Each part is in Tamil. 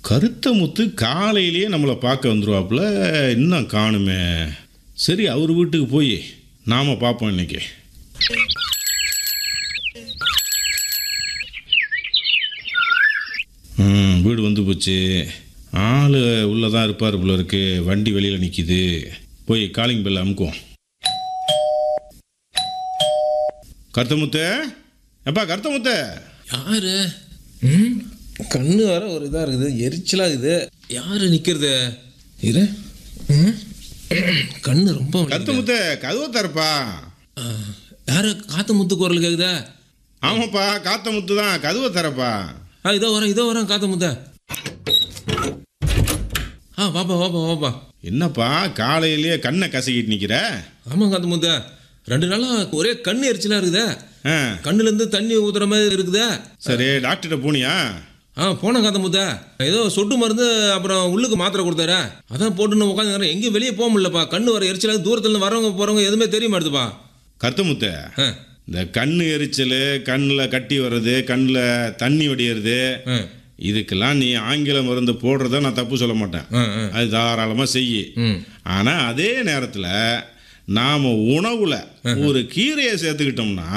கருத்த முத்து காலையிலேயே நம்மளை பார்க்க வந்துருவாப்புல இன்னும் காணுமே சரி அவர் வீட்டுக்கு போய் நாம் பார்ப்போம் இன்னைக்கு ம் வீடு வந்து போச்சு ஆள் உள்ளே தான் இருப்பார் போல இருக்கு வண்டி வெளியில் நிற்கிது போய் காலிங் பெல் அமுக்குவோம் கருத்தமுத்து எப்பா கருத்தமுத்து யாரு ம் கண்ணு வர ஒரு இதாக இருக்குது எரிச்சலாக இருக்குது யாரு நிற்கிறது இரு ம் கண்ணு ரொம்ப வலிக்குது. கருத்தமுத்து கதவை தரப்பா ஆ, யாரு காத்து முத்து குரல் கேக்குதா ஆமாப்பா காத்த முத்து தான் கதவை தரப்பா ஆ இதோ வரேன் இதோ வரேன் காத்து முத்த ஆ வாப்பா வாப்பா வாப்பா என்னப்பா காலையிலேயே கண்ணை கசக்கிட்டு நிற்கிற ஆமாம் காத்து முத்த ரெண்டு நாளா ஒரே கண்ணு எரிச்சலாக இருக்குதே ஆ கண்ணுலேருந்து தண்ணி ஊத்துற மாதிரி இருக்குதே சரி டாக்டர்கிட்ட போனியா ஆ போனேன் காத்த முத்த ஏதோ சொட்டு மருந்து அப்புறம் உள்ளுக்கு மாத்திரை கொடுத்தாரு அதான் போட்டுன்னு உட்காந்து எங்கேயும் வெளியே போக முடியலப்பா கண்ணு வர எரிச்சலாக தூரத்துல இருந்து வரவங்க போறவங்க எதுவுமே தெரிய மாட்டுதுப்பா கருத்தமுத்து ஆ இந்த கண்ணு எரிச்சல் கண்ணில் கட்டி வர்றது கண்ணில் தண்ணி வடியறது ஆ இதுக்கெல்லாம் நீ ஆங்கில மருந்து போடுறத நான் தப்பு சொல்ல மாட்டேன் ஆ ஆ அது தாராளமாக செய்யி ம் ஆனால் அதே நேரத்தில் நாம் உணவில் ஒரு கீரையை சேர்த்துக்கிட்டோம்னா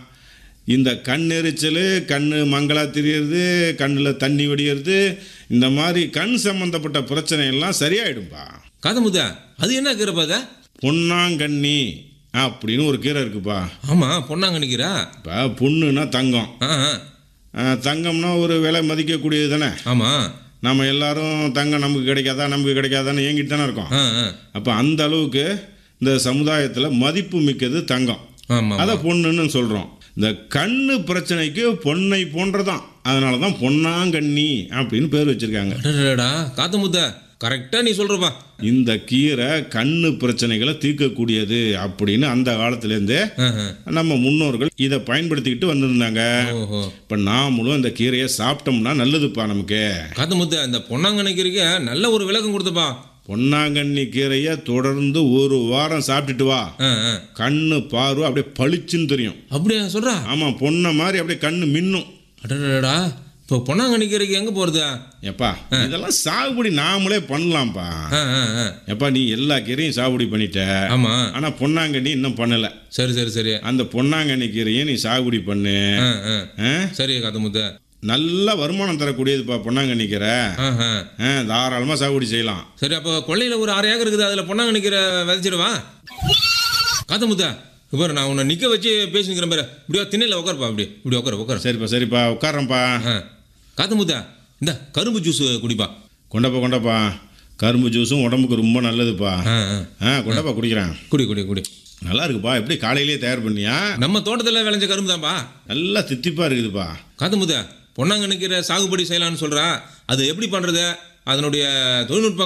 இந்த கண் எரிச்சல் கண் மங்களா தெரியறது கண்ணில் தண்ணி வடியறது இந்த மாதிரி கண் சம்பந்தப்பட்ட பிரச்சனை எல்லாம் சரியாயிடும்பா காதமுத்தா அது என்ன கீரைப்பா அது பொன்னாங்கண்ணி அப்படின்னு ஒரு கீரை இருக்குப்பா ஆமாம் பொண்ணாங்க நிற்கிறா இப்போ பொண்ணுன்னா தங்கம் ஆ ஆ ஆ, தங்கம்னா ஒரு விலை மதிக்கக்கூடியது தானே ஆமாம் நம்ம எல்லாரும் தங்கம் நமக்கு கிடைக்காதா நமக்கு கிடைக்காதான்னு ஏங்கிட்டு தானே இருக்கோம் ஆ ஆ அப்போ அந்த அளவுக்கு இந்த சமுதாயத்தில் மதிப்பு மிக்கது தங்கம் ஆமாம் அதை பொண்ணுன்னு சொல்கிறோம் இந்த கண்ணு பிரச்சனைக்கு பொன்னை போன்றதான் அதனால தான் பொன்னாங்கண்ணி அப்படின்னு பேர் வச்சுருக்காங்க அடடடா காத்தமுத்த கரெக்டாக நீ சொல்கிறப்பா இந்த கீரை கண்ணு பிரச்சனைகளை தீர்க்கக்கூடியது அப்படின்னு அந்த காலத்துலேருந்தே ஆ ஆ நம்ம முன்னோர்கள் இதை பயன்படுத்திக்கிட்டு வந்திருந்தாங்க ஓஹோ இப்போ நாமளும் இந்த கீரையை சாப்பிட்டோம்னா நல்லதுப்பா நமக்கு காத்தமுத்த இந்த பொன்னாங்க நிற்கிறீங்க நல்ல ஒரு விளக்கம் கொடுத்தப்பா பொன்னாங்கண்ணி கீரையை தொடர்ந்து ஒரு வாரம் சாப்பிட்டுட்டு வா ஆ ஆ கண்ணு பார்வை அப்படியே பளிச்சுன்னு தெரியும் அப்படியா சொல்கிறா ஆமாம் பொண்ணை மாதிரி அப்படியே கண்ணு மின்னும் அடடடா இப்போ பொன்னாங்க நிற்கிறீங்க எங்கே போகிறது எப்பா இதெல்லாம் சாகுபடி நாமளே பண்ணலாம்ப்பா ஆ ஆ ஆ எப்பா நீ எல்லா கீரையும் சாகுபடி பண்ணிட்ட ஆமாம் ஆனால் பொன்னாங்கண்ணி இன்னும் பண்ணலை சரி சரி சரி அந்த பொன்னாங்கண்ணி கீரையை நீ சாகுபடி பண்ணு ஆ ஆ ஆ? சரி காத்தமுத்த நல்ல வருமானம் தரக்கூடியதுப்பா பொன்னாங்கண்ணி கீரை ஆ ஆ ஆ, தாராளமாக சாகுபடி செய்யலாம் சரி அப்போ கொள்ளையில் ஒரு அரை ஏக்கர் இருக்குது அதில் பொன்னாங்க நிற்கிற விதைச்சிடுவா காத்தமுத்தா பாரு நான் உன்னை நிற்க வச்சு பேசினுக்கிறேன் பாரு இப்படியா திண்ணையில் உட்காருப்பா இப்படி இப்படி உட்கார உட்கார சரிப்பா சரிப்பா உட்காரம்ப்பா ஆ காத்தமுத்தா இந்த கரும்பு ஜூஸ் குடிப்பா கொண்டப்பா கொண்டப்பா கரும்பு ஜூஸும் உடம்புக்கு ரொம்ப நல்லதுப்பா ஆ ஆ ஆ கொண்டப்பா குடிக்கிறேன் குடி குடி குடி நல்லா இருக்குப்பா எப்படி காலையிலேயே தயார் பண்ணியா நம்ம தோட்டத்தில் விளைஞ்ச கரும்பு தான்ப்பா நல்லா தித்திப்பா இருக்குதுப்பா காத்தமுத்தா பொன்னாங்க நிற்கிற சாகுபடி செய்யலாம்னு சொல்கிறா அது எப்படி பண்ணுறது அதனுடைய தொழில்நுட்பம்